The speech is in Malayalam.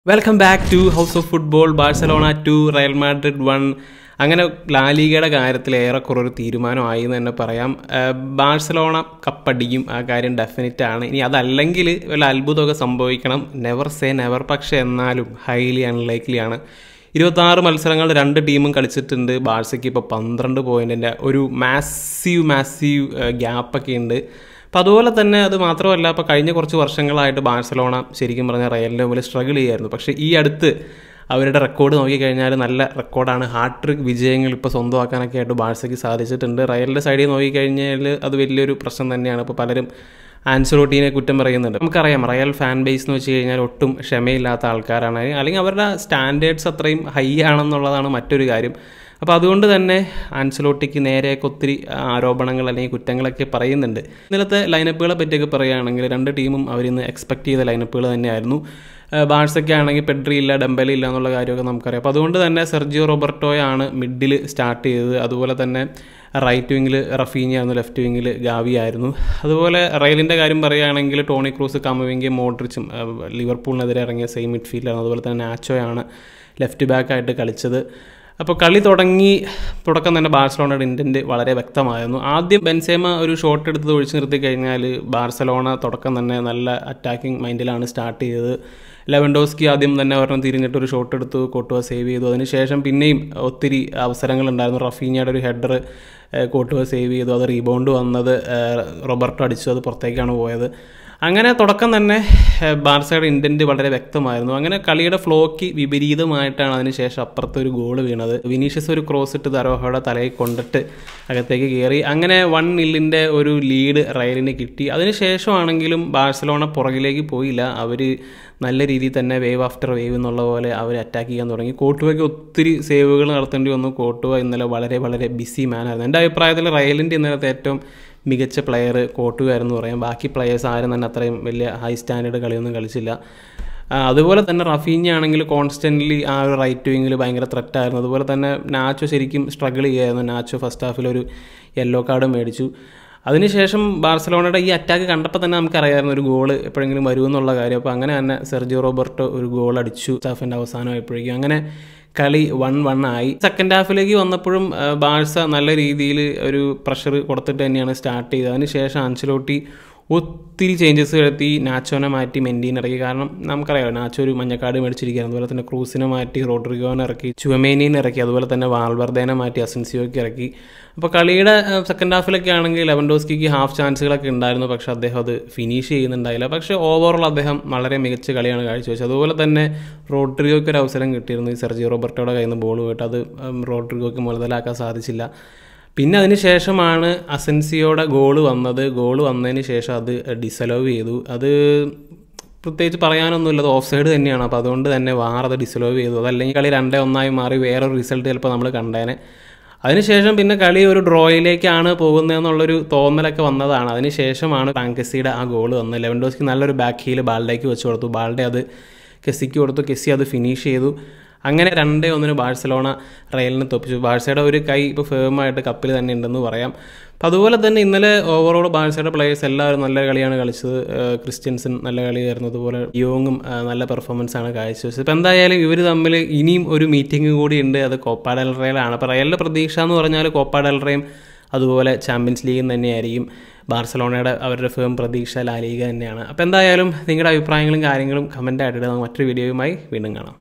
welcome back to house of football Barcelona two Real Madrid one അങ്ങനെ ലാലിഗയുടെ കാര്യത്തിൽ ഏറെക്കുറെ ഒരു തീരുമാനമായി എന്ന് തന്നെ പറയാം ഏഹ് ബാഴ്സലോണ കപ്പടിക്കും ആ കാര്യം ഡെഫിനറ്റ് ആണ് ഇനി അതല്ലെങ്കിൽ വല്ല അത്ഭുതമൊക്കെ സംഭവിക്കണം നെവർ സേ നെവർ പക്ഷേ എന്നാലും ഹൈലി അൺലൈക്ലി ആണ് ഇരുപത്താറ് മത്സരങ്ങൾ രണ്ട് ടീമും കളിച്ചിട്ടുണ്ട് ബാഴ്സയ്ക്ക് ഇപ്പോൾ പന്ത്രണ്ട് പോയിൻറ്റിൻ്റെ ഒരു മാസീവ് മാസീവ് ഗ്യാപ്പൊക്കെ ഉണ്ട് അപ്പം അതുപോലെ തന്നെ അത് മാത്രമല്ല ഇപ്പോൾ കഴിഞ്ഞ കുറച്ച് വർഷങ്ങളായിട്ട് ബാഴ്സലോണ ശരിക്കും പറഞ്ഞാൽ റയലിൻ്റെ മുമ്പിൽ സ്ട്രഗിൾ ചെയ്യായിരുന്നു പക്ഷേ ഈ അടുത്ത് അവരുടെ റെക്കോർഡ് നോക്കിക്കഴിഞ്ഞാൽ നല്ല റെക്കോർഡാണ് ഹാട്രിക് വിജയങ്ങൾ ഇപ്പോൾ സ്വന്തമാക്കാനൊക്കെ ആയിട്ട് ബാഴ്സയ്ക്ക് സാധിച്ചിട്ടുണ്ട് റയലിൻ്റെ സൈഡിൽ നോക്കിക്കഴിഞ്ഞാൽ അത് വലിയൊരു പ്രശ്നം തന്നെയാണ് ഇപ്പോൾ പലരും ആൻസലോട്ടീനെ കുറ്റം പറയുന്നുണ്ട് നമുക്കറിയാം റയൽ ഫാൻ ബേസ് എന്ന് വെച്ച് കഴിഞ്ഞാൽ ഒട്ടും ക്ഷമയില്ലാത്ത ആൾക്കാരാണ് അല്ലെങ്കിൽ അവരുടെ സ്റ്റാൻഡേർഡ്സ് അത്രയും ഹൈ ആണെന്നുള്ളതാണ് മറ്റൊരു കാര്യം അപ്പോൾ അതുകൊണ്ട് തന്നെ ആൻസലോട്ടിക്ക് നേരെയൊക്കെ ഒത്തിരി ആരോപണങ്ങൾ അല്ലെങ്കിൽ കുറ്റങ്ങളൊക്കെ പറയുന്നുണ്ട് ഇന്നലത്തെ ലൈനപ്പുകളെ പറ്റിയൊക്കെ പറയുകയാണെങ്കിൽ രണ്ട് ടീമും അവരിന്ന് എക്സ്പെക്ട് ചെയ്ത ലൈനപ്പുകൾ തന്നെയായിരുന്നു ബാഴ്സയ്ക്ക് ആണെങ്കിൽ പെഡ്രി ഇല്ല ഡെമ്പലി ഇല്ല എന്നുള്ള കാര്യമൊക്കെ നമുക്കറിയാം അപ്പോൾ അതുകൊണ്ട് തന്നെ സെർജിയോ റോബർട്ടോയാണ് മിഡിൽ സ്റ്റാർട്ട് ചെയ്തത് അതുപോലെ തന്നെ റൈറ്റ് വിങ്ങിൽ റഫീനി ആയിരുന്നു ലെഫ്റ്റ് വിങ്ങിൽ ഗാവി ആയിരുന്നു അതുപോലെ റയലിൻ്റെ കാര്യം പറയുകയാണെങ്കിൽ ടോണി ക്രൂസ് കമവിങ്കി മോഡ്രിച്ചും ലിവർപൂളിനെതിരെ ഇറങ്ങിയ സെയിം മിഡ്ഫീൽഡാണ് അതുപോലെ തന്നെ നാച്ചോയാണ് ലെഫ്റ്റ് ബാക്കായിട്ട് കളിച്ചത് അപ്പോൾ കളി തുടങ്ങി തുടക്കം തന്നെ ബാഴ്സലോണയുടെ ഇൻറ്റൻറ്റ് വളരെ വ്യക്തമായിരുന്നു ആദ്യം ബെൻസേമ ഒരു ഷോട്ട് എടുത്ത് ഒഴിച്ചു നിർത്തി കഴിഞ്ഞാൽ ബാഴ്സലോണ തുടക്കം തന്നെ നല്ല അറ്റാക്കിംഗ് മൈൻഡിലാണ് സ്റ്റാർട്ട് ചെയ്തത് ലെവൻഡോസ്കി ആദ്യം തന്നെ ഒരെണ്ണം തിരിഞ്ഞിട്ട് ഒരു ഷോട്ട് എടുത്തു കോട്ടുവ സേവ് ചെയ്തു അതിനുശേഷം പിന്നെയും ഒത്തിരി അവസരങ്ങളുണ്ടായിരുന്നു റഫീനിയുടെ ഒരു ഹെഡർ കോട്ടുവ സേവ് ചെയ്തു അത് റീബൗണ്ട് വന്നത് റോബർട്ടോ അടിച്ചു അത് പുറത്തേക്കാണ് പോയത് അങ്ങനെ തുടക്കം തന്നെ ബാർസയുടെ ഇൻറ്റൻറ്റ് വളരെ വ്യക്തമായിരുന്നു അങ്ങനെ കളിയുടെ ഫ്ലോക്ക് വിപരീതമായിട്ടാണ് അതിനുശേഷം അപ്പുറത്ത് ഒരു ഗോൾ വീണത് വിനീഷ്യസ് ഒരു ക്രോസ് ഇട്ട് ദരോഹയുടെ തലയിൽ കൊണ്ടിട്ട് അകത്തേക്ക് കയറി അങ്ങനെ വൺ നില്ലിൻ്റെ ഒരു ലീഡ് റയലിന് കിട്ടി അതിനുശേഷമാണെങ്കിലും ബാഴ്സലോണ പുറകിലേക്ക് പോയില്ല അവർ നല്ല രീതിയിൽ തന്നെ വേവ് ആഫ്റ്റർ വേവ് എന്നുള്ള പോലെ അവർ അറ്റാക്ക് ചെയ്യാൻ തുടങ്ങി കോട്ടുവയ്ക്ക് ഒത്തിരി സേവുകൾ നടത്തേണ്ടി വന്നു കോട്ടുവ ഇന്നലെ വളരെ വളരെ ബിസി മാനായിരുന്നു എൻ്റെ അഭിപ്രായത്തിൽ റയലിൻ്റെ ഇന്നലത്തെ ഏറ്റവും മികച്ച പ്ലെയർ കോട്ടുകാരെന്ന് പറയാം ബാക്കി പ്ലെയേഴ്സ് ആരും തന്നെ അത്രയും വലിയ ഹൈ സ്റ്റാൻഡേർഡ് കളിയൊന്നും കളിച്ചില്ല അതുപോലെ തന്നെ റഫീഞ്ഞ ആണെങ്കിൽ കോൺസ്റ്റൻ്റ്ലി ആ ഒരു റൈറ്റ് വിങ്ങിൽ ഭയങ്കര ത്രെറ്റായിരുന്നു അതുപോലെ തന്നെ നാച്ചോ ശരിക്കും സ്ട്രഗിൾ ചെയ്യായിരുന്നു നാച്ചോ ഫസ്റ്റ് ഹാഫിൽ ഒരു യെല്ലോ കാർഡ് മേടിച്ചു അതിനുശേഷം ബാർസലോണയുടെ ഈ അറ്റാക്ക് കണ്ടപ്പോൾ തന്നെ നമുക്കറിയാമായിരുന്നു ഒരു ഗോൾ എപ്പോഴെങ്കിലും വരുമെന്നുള്ള കാര്യം അപ്പോൾ അങ്ങനെ തന്നെ സെർജിയോ റോബർട്ടോ ഒരു ഗോൾ അടിച്ചു സ്റ്റാഫിൻ്റെ അവസാനമായപ്പോഴേക്കും അങ്ങനെ കളി വൺ വൺ ആയി സെക്കൻഡ് ഹാഫിലേക്ക് വന്നപ്പോഴും ബാഴ്സ നല്ല രീതിയിൽ ഒരു പ്രഷർ കൊടുത്തിട്ട് തന്നെയാണ് സ്റ്റാർട്ട് ചെയ്തത് അതിനുശേഷം അൻസലോട്ടി ഒത്തിരി ചേഞ്ചസ് വരുത്തി നാച്ചോനെ മാറ്റി മെൻറ്റീൻ ഇറക്കി കാരണം നമുക്കറിയാം നാച്ചോ ഒരു മഞ്ഞക്കാട് മേടിച്ചിരിക്കുകയാണ് അതുപോലെ തന്നെ ക്രൂസിനെ മാറ്റി റോഡ്രിഗോനെ ഇറക്കി ചുവമേനീനെ ഇറക്കി അതുപോലെ തന്നെ വാൾവർദേനെ മാറ്റി അസൻസിയോയ്ക്ക് ഇറക്കി അപ്പോൾ കളിയുടെ സെക്കൻഡ് ഹാഫിലൊക്കെ ആണെങ്കിൽ ലെവൻഡോസ്കിക്ക് ഹാഫ് ചാൻസുകളൊക്കെ ഉണ്ടായിരുന്നു പക്ഷേ അദ്ദേഹം അത് ഫിനിഷ് ചെയ്യുന്നുണ്ടായില്ല പക്ഷേ ഓവറോൾ അദ്ദേഹം വളരെ മികച്ച കളിയാണ് കാഴ്ചവെച്ചത് അതുപോലെ തന്നെ റോഡ്രിഗോയ്ക്ക് ഒരു അവസരം കിട്ടിയിരുന്നു ഈ സെർജി റോബർട്ടോയുടെ കയ്യിൽ നിന്ന് ബോൾ പോയിട്ട് അത് റോഡ്രിഗോയ്ക്ക് മുതലാക്കാൻ സാധിച്ചില്ല പിന്നെ അതിന് ശേഷമാണ് അസൻസിയോടെ ഗോൾ വന്നത് ഗോൾ വന്നതിന് ശേഷം അത് ഡിസലോവ് ചെയ്തു അത് പ്രത്യേകിച്ച് പറയാനൊന്നുമില്ല അത് ഓഫ് സൈഡ് തന്നെയാണ് അപ്പോൾ അതുകൊണ്ട് തന്നെ വാർ അത് ഡിസലോവ് ചെയ്തു അതല്ലെങ്കിൽ കളി രണ്ടേ ഒന്നായി മാറി വേറൊരു റിസൾട്ട് ചിലപ്പോൾ നമ്മൾ കണ്ടേനെ അതിനുശേഷം പിന്നെ കളി ഒരു ഡ്രോയിലേക്കാണ് പോകുന്നതെന്നുള്ളൊരു തോന്നലൊക്കെ വന്നതാണ് അതിനുശേഷമാണ് ഫ്രാങ്കസിയുടെ ആ ഗോൾ വന്നത് ലെവൻഡോസ്ക്ക് നല്ലൊരു ബാക്ക് ഹീൽ ബാൾഡേക്ക് വെച്ച് കൊടുത്തു ബാൾഡെ അത് കെസ്സിക്ക് കൊടുത്തു കെസ്സി അത് ഫിനിഷ് ചെയ്തു അങ്ങനെ രണ്ടേ ഒന്നിന് ബാഴ്സലോണ റയലിനെ തൊപ്പിച്ചു ബാഴ്സയുടെ ഒരു കൈ ഇപ്പോൾ ഫേമായിട്ട് കപ്പിൽ തന്നെ ഉണ്ടെന്ന് പറയാം അപ്പം അതുപോലെ തന്നെ ഇന്നലെ ഓവറോൾ ബാഴ്സയുടെ പ്ലേയേഴ്സ് എല്ലാവരും നല്ല കളിയാണ് കളിച്ചത് ക്രിസ്ത്യൻസൺ നല്ല കളിയായിരുന്നു അതുപോലെ യോങ്ങും നല്ല പെർഫോമൻസ് ആണ് കാഴ്ചവെച്ചത് ഇപ്പം എന്തായാലും ഇവർ തമ്മിൽ ഇനിയും ഒരു മീറ്റിംഗ് കൂടി ഉണ്ട് അത് കോപ്പ ഡെൽറയിലാണ് അപ്പോൾ റയലിൻ്റെ പ്രതീക്ഷ എന്ന് പറഞ്ഞാൽ കോപ്പ ഡെൽറയും അതുപോലെ ചാമ്പ്യൻസ് ലീഗും തന്നെയായിരിക്കും ബാർസലോണയുടെ അവരുടെ ഫേം പ്രതീക്ഷ ലാലീഗ തന്നെയാണ് അപ്പോൾ എന്തായാലും നിങ്ങളുടെ അഭിപ്രായങ്ങളും കാര്യങ്ങളും കമൻ്റ് ആയിട്ട് മറ്റൊരു വീഡിയോയുമായി വീണ്ടും കാണാം